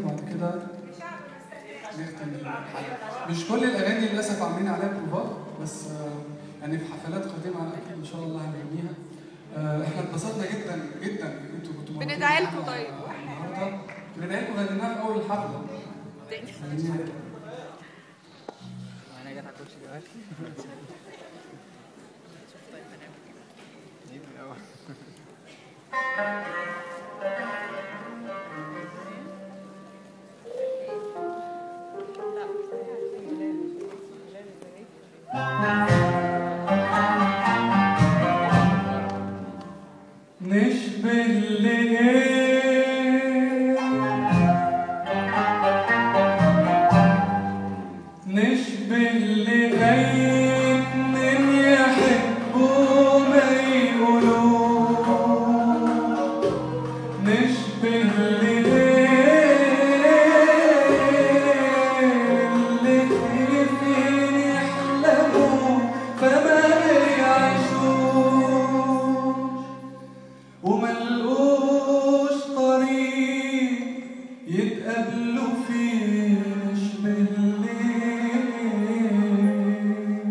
وبعد كده نختم الحلقة. مش كل الاغاني للاسف عاملين عليها بروفات بس آه، يعني في حفلات قادمه اكيد ان شاء الله هنغنيها آه، احنا اتبسطنا جدا جدا إن انتوا كنتوا موجودين بندعي لكم معانا طيب. النهارده بندعي لكم غنيناها في اول الحفله يعني وانا جت على الكوتش دلوقتي جيب الاول نشبه الليل نشبه لغير من يحبوا ما يقولوا نشبه لغير اللي خايفين يحلموا فما يعيشوش وملقوش طريق يتقابلوا فيه نشبه الليل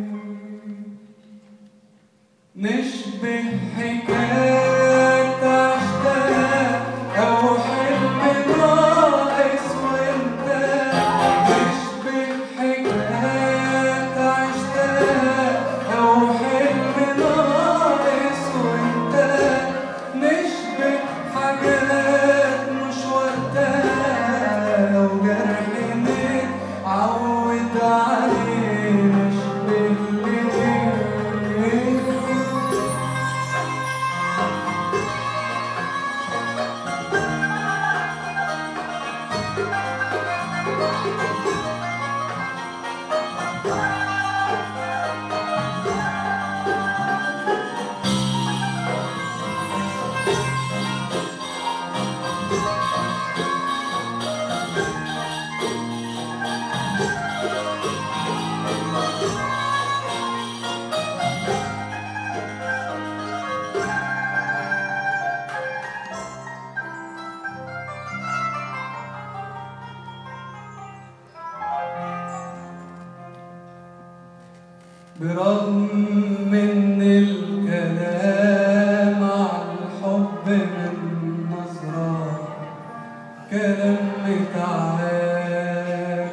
نشبه حكاية عشتها أو حلم ناقص وانت نشبه حكاية عشتها أو حلم ناقص وانت نشبه حاجات مش وقتها أو جرح متعود عليه نشبه الليل برغم من الكلام عن الحب من نظرة كلام متعال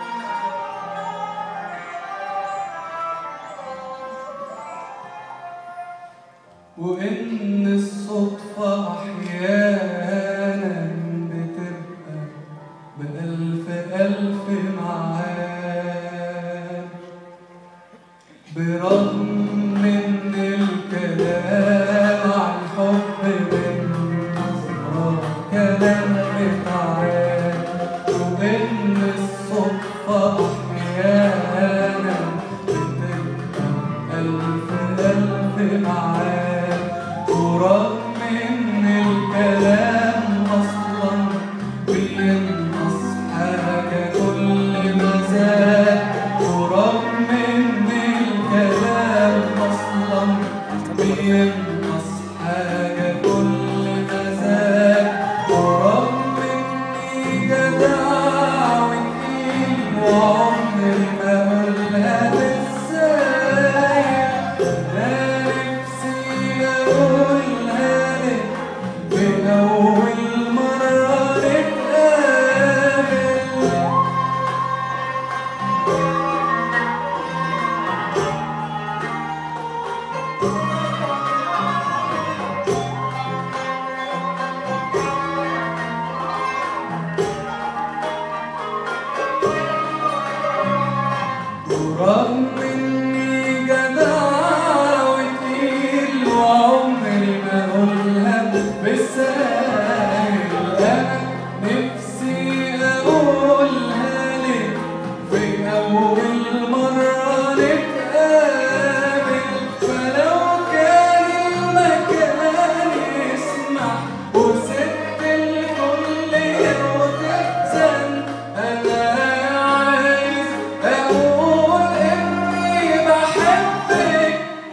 وإن الصدفة أحيانا بتبقى بألف ألف معاد برغم من الكلام عن حب من نظرة كلام متعال